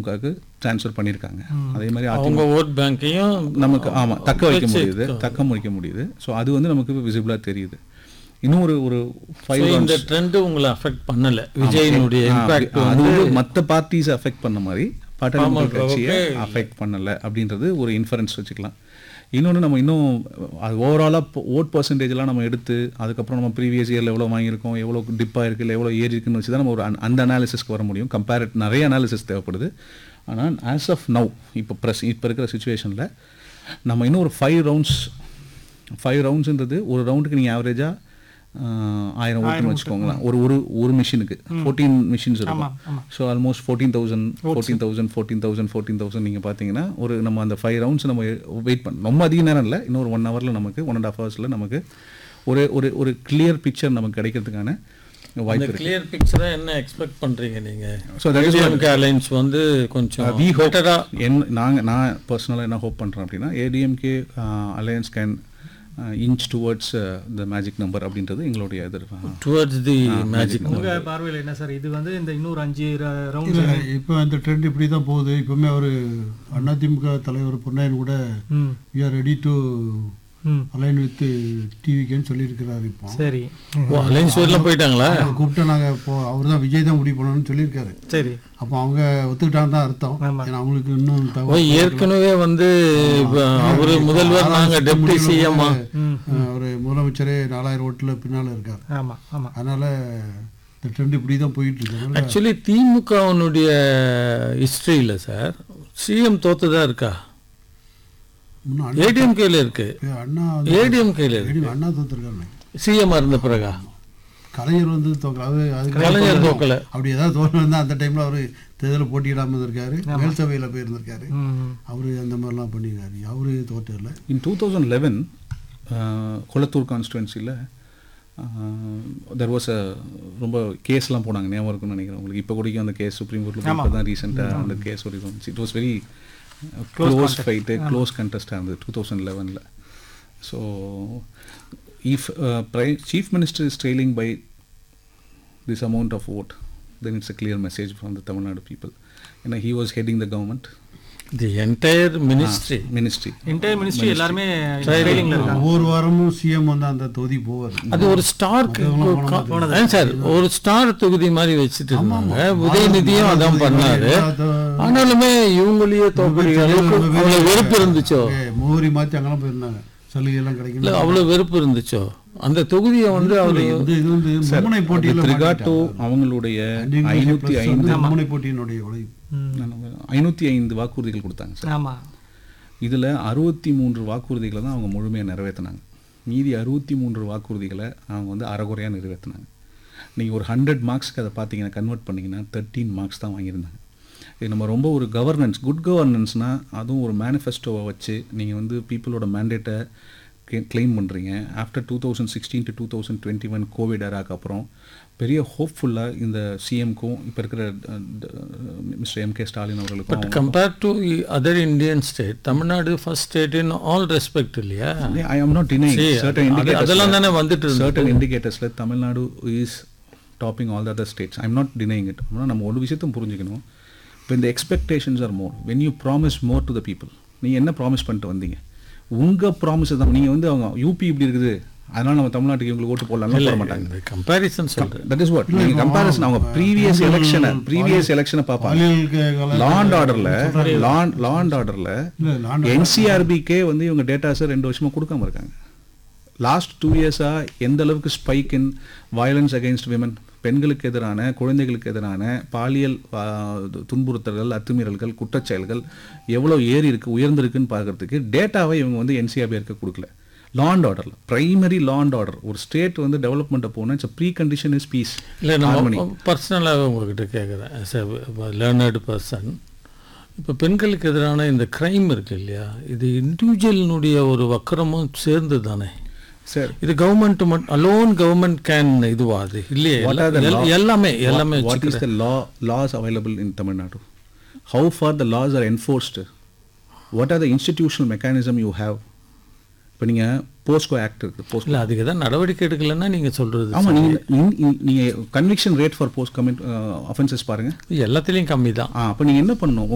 அதிமுகவுக்கு ட்ரான்ஸ்ஃபர் பண்ணியிருக்காங்க அதே மாதிரி அதிமுக அவங்க ஓட் பேங்க்கையும் நமக்கு ஆமாம் தக்க வைக்க முடியுது தக்க முடிக்க முடியுது ஸோ அது வந்து நமக்கு விசிபிளாக தெரியுது இன்னும் ஒரு ஒரு ஃபைவ் இந்த ட்ரெண்ட் உங்களை அஃபெக்ட் பண்ணல விஜயினுடைய இம்பாக்ட் அது வந்து மற்ற பார்ட்டிஸை அஃபெக்ட் பண்ண மாதிரி பாட்டாளி மக்கள் கட்சியை அஃபெக்ட் பண்ணல அப்படின்றது ஒரு இன்ஃபரன்ஸ் வச்சுக்கலாம் இன்னொன்று நம்ம இன்னும் அது ஓவராலாக ஓட் பர்சன்டேஜ்லாம் நம்ம எடுத்து அதுக்கப்புறம் நம்ம ப்ரீவியஸ் இயரில் எவ்வளோ வாங்கியிருக்கோம் எவ்வளோ டிப்பாக இருக்குது இல்லை எவ்வளோ ஏறி இருக்குன்னு வச்சு தான் நம்ம ஒரு அந்த- அந்த அனாலிசிஸ்க்கு வர முடியும் கம்பேரட் நிறைய அனாலிசிஸ் தேவைப்படுது ஆனால் ஆஸ் ஆஃப் நவ் இப்போ ப்ரெஸ் இப்போ இருக்கிற சுச்சுவேஷனில் நம்ம இன்னும் ஒரு ஃபைவ் ரவுண்ட்ஸ் ஃபைவ் ரவுண்ட்ஸ்ன்றது ஒரு ரவுண்டுக்கு நீங்கள் ஆவரேஜாக ஆயிரம் ஓட்டுன்னு வச்சுக்கோங்களேன் ஒரு ஒரு ஒரு மிஷினுக்கு ஃபோர்டீன் மிஷின்ஸ் இருக்கும் so almost fourteen thousand fourteen thousand fourteen thousand fourteen thousand நீங்கள் பார்த்தீங்கன்னா ஒரு நம்ம அந்த ஃபைவ் ரவுண்ட்ஸ் நம்ம வெயிட் பண்ண ரொம்ப அதிக நேரம் இல்லை இன்னும் ஒரு ஒன் ஹவரில் நமக்கு ஒன் அண்ட் ஹாஃப் ஹவர்ஸில் நமக்கு ஒரு ஒரு ஒரு கிளியர் பிக்சர் நமக்கு கிடைக்கிறதுக்கான வாய்ப்பு இந்த கிளியர் பிக்சரா என்ன எக்ஸ்பெக்ட் பண்றீங்க நீங்க So that is what- ADMK alliance வந்து கொஞ்சம் வி ஹோப் பெட்டரா என் நாங்கள் நான் பர்சனலாக என்ன ஹோப் பண்ணுறேன் அப்படின்னா ADMK alliance can inch towards the magic number அப்படின்றது எங்களுடைய எதிர்ப்பு டுவர்ட்ஸ் தி மேஜிக் உங்க பார்வையில் என்ன சார் இது வந்து இந்த இன்னொரு அஞ்சு ரவுண்ட் இல்லை இப்போ இந்த ட்ரெண்ட் இப்படி தான் போகுது இப்போவுமே அவர் அதிமுக தலைவர் பொன்னையன் கூட hmm we are ready to hmm align with டிவிக்கேன்னு சொல்லியிருக்கிறாரு இப்போ சரி ஓ அலைன்ஸ் வரலாம் போயிட்டாங்களா அவரை கூப்பிட்டு நாங்கள் இப்போ அவர் தான் விஜய் தான் முடிவு பண்ணணும்னு சொல்லியிருக்காரு சரி அப்போ அவங்க ஒத்துக்கிட்டாங்க தான் அர்த்தம் ஆமா. ஏன்னா அவங்களுக்கு இன்னும் ஓ தகவல் ஏற்கனவே வந்து இப்ப அவரு முதல்வர் நாங்க டெப்டி சிஎம்மா ம் அஹ், ஒரு முதலமைச்சரே நாலாயிரம் ஓட்டில் பின்னால் இருக்கார் ஆமா ஆமா அதனால இந்த ட்ரெண்ட் இப்படி தான் போயிட்டு இருக்கு அதனால ஆக்சுவலி திமுகவனுடைய ஹிஸ்டரியில் சார் சிஎம் தோத்துதா இருக்கா இன்னும் அண்ணா ஏடிஎம்கேல இருக்கு அண்ணா ஏடிஎம்கேல இருக்கு வந்து அண்ணா தோத்துருக்காங்க சிஎம் இருந்த பிறகா கலைஞர் வந்து தோக்கல அது அதுக்கு கலைஞர் தோக்கல அப்படி ஏதாவது தோணு இருந்தால் அந்த டைமில் அவர் தேர்தலில் போட்டியிடாமல் இருந்திருக்காரு மேல் சபையில் போயிருந்திருக்காரு ம் அவர் அந்த மாதிரிலாம் பண்ணியிருக்காரு அவரு தோற்றல in two thousand eleven Kolathur கான்ஸ்டுவன்சியில் தெர் வாஸ் அ ரொம்ப கேஸ்லாம் போனாங்க ஞாபகம் இருக்கும்னு நினைக்கிறேன் உங்களுக்கு இப்போ கூடக்கும் அந்த கேஸ் சுப்ரீம் கோர்ட்டில் இப்போ தான் ரீசெண்டாக அந்த கேஸ் ஒரு it was very close fight close கண்டெஸ்டாக இருந்தது டூ தௌசண்ட் லெவனில் so if chief minister is trailing by this amount of vote, then it's a clear message from the Tamil Nadu people. You know, he was heading the government, the entire ministry ministry. Inter ministry எல்லாருமே ட்ரைனிங்ல இருக்காங்க ஒவ்வொரு வாரமும் CM வந்து அந்த தொகுதி போவார் அது ஒரு ஸ்டார் சார் ஒரு ஸ்டார் தொகுதி மாதிரி வச்சுட்டு இருந்தாங்க உதயநிதியும் அதான் பண்ணாரு ஆனாலுமே இவங்களையே தோக்கடிக்கிற அளவுக்கு அவ்வளவு வெறுப்பு இருந்துச்சோ மோரி மாற்றி அங்கெல்லாம் போயிருந்தாங்க சலுகை எல்லாம் இல்ல கிடைக்கல அவ்வளவு வெறுப்பு இருந்துச்சோ அந்த தொகுதியை வந்து அவரு வந்து இது வந்து மும்முனை போட்டியில் With regard to அவங்களுடைய ஐநூற்றி ஐந்து மும்முனை போட்டியினுடைய உழைப்பு ஐநூற்றி ஐந்து வாக்குறுதிகள் கொடுத்தாங்க சார் ஆமா இதில் அறுபத்தி மூன்று வாக்குறுதிகளை தான் அவங்க முழுமையாக நிறைவேற்றினாங்க மீதி அறுபத்தி மூன்று வாக்குறுதிகளை அவங்க வந்து அறகுறையாக நிறைவேற்றினாங்க நீங்கள் ஒரு ஹண்ட்ரட் மார்க்ஸ்க்கு அதை பார்த்தீங்கன்னா கன்வெர்ட் பண்ணிங்கன்னா தேர்ட்டீன் மார்க்ஸ் தான் வாங்கியிருந்தாங்க இது நம்ம ரொம்ப ஒரு கவர்னன்ஸ் குட் கவர்னன்ஸ்னால் அதுவும் ஒரு மேனிஃபெஸ்டோவை வச்சு நீங்கள் வந்து பீப்புளோட மேண்டேட்டை கிளைம் பண்ணுறீங்க after two thousand sixteen to two thousand twenty one Covid எராக்கு அப்புறம் பெரிய ஹோப்ஃபுல்லாக இந்த சிஎம்க்கும் இப்போ இருக்கிற மிஸ்டர் எம் கே ஸ்டாலின் அவர்களுக்கும் but compare to other Indian state Tamil Nadu first state in all respect இல்லையா I am not denying See, certain அது- indicators அதெல்லாம் தானே வந்துட்டு இருந்தது. certain indicatorsல Tamil Nadu is topping all the other states I'm not denying it ஆனால் நம்ம ஒரு விஷயத்தையும் புரிஞ்சுக்கணும் இப்போ இந்த expectations are more when you promise more to the people நீங்கள் என்ன ப்ராமிஸ் பண்ணிட்டு வந்தீங்க உங்கள் ப்ராமிஸ் தான் நீங்கள் வந்து அவங்க யூபி இப்படி இருக்குது அதனால நம்ம தமிழ்நாட்டுக்கு இவங்களுக்கு ஓட்டு போடலாம் போட மாட்டாங்க இந்த கம்பேரிசன் சொல்றேன் தட் இஸ் வாட் நீங்கள் கம்பேரிசன் அவங்க ப்ரீவியஸ் எலெக்ஷனை ப்ரீவியஸ் எலெக்ஷனை பார்ப்பாங்க பாலியல் லாண்ட் ஆர்டர்ல லாண்ட் லாண்ட் ஆர்டர்ல இல்ல, land என்சிஆர்பிக்கே வந்து இவங்க டேட்டாஸை ரெண்டு வருஷமா கொடுக்காம இருக்காங்க லாஸ்ட் டூ இயர்ஸா எந்த அளவுக்கு spike in violence against women பெண்களுக்கு எதிரான குழந்தைகளுக்கு எதிரான பாலியல் ஆ, துன்புறுத்தல்கள் அத்துமீறல்கள் குற்றச்செயல்கள் எவ்வளோ ஏறி இருக்கு உயர்ந்திருக்குன்னு பார்க்கறதுக்கு டேட்டாவை இவங்க வந்து என்சிஆர்பி இருக்க கொடுக்கல லாண்ட் ஆர்டர்ல பிரைமரி லாண்ட் ஆர்டர் ஒரு ஸ்டேட் வந்து டெவலப்மெண்ட்டை போனால் it's pre condition is peace இல்லை நம்ம பர்சனலாக உங்ககிட்ட கேட்குறேன் ஆஸ் எ லேர்னர்டு பர்சன் இப்போ பெண்களுக்கு எதிரான இந்த க்ரைம் இருக்கு இல்லையா இது இண்டிவிஜுவலினுடைய ஒரு வக்கரமும் சேர்ந்து தானே சார் இது கவர்மெண்ட் மட்டும் அலோன் கவர்மெண்ட் கேன் இதுவா அது இல்லையே What are the எல்லா- law- எல்லாமே எல்லாமே what, what is வச்சுக்கிறேன். the law laws available in Tamil Nadu? How far the laws are enforced? What are the institutional mechanism you have? இப்போ நீங்கள் போஸ்கோ ஆக்ட் இருக்குது போஸ்கோ இல்ல அதுக்கு தான் நடவடிக்கை எடுக்கலைன்னா நீங்க சொல்றது ஆமாம் நீங்கள் நீங்கள் conviction rate for post commit offences பாருங்கள் எல்லாத்துலேயும் கம்மி தான் ஆ அப்போ நீங்கள் என்ன பண்ணணும்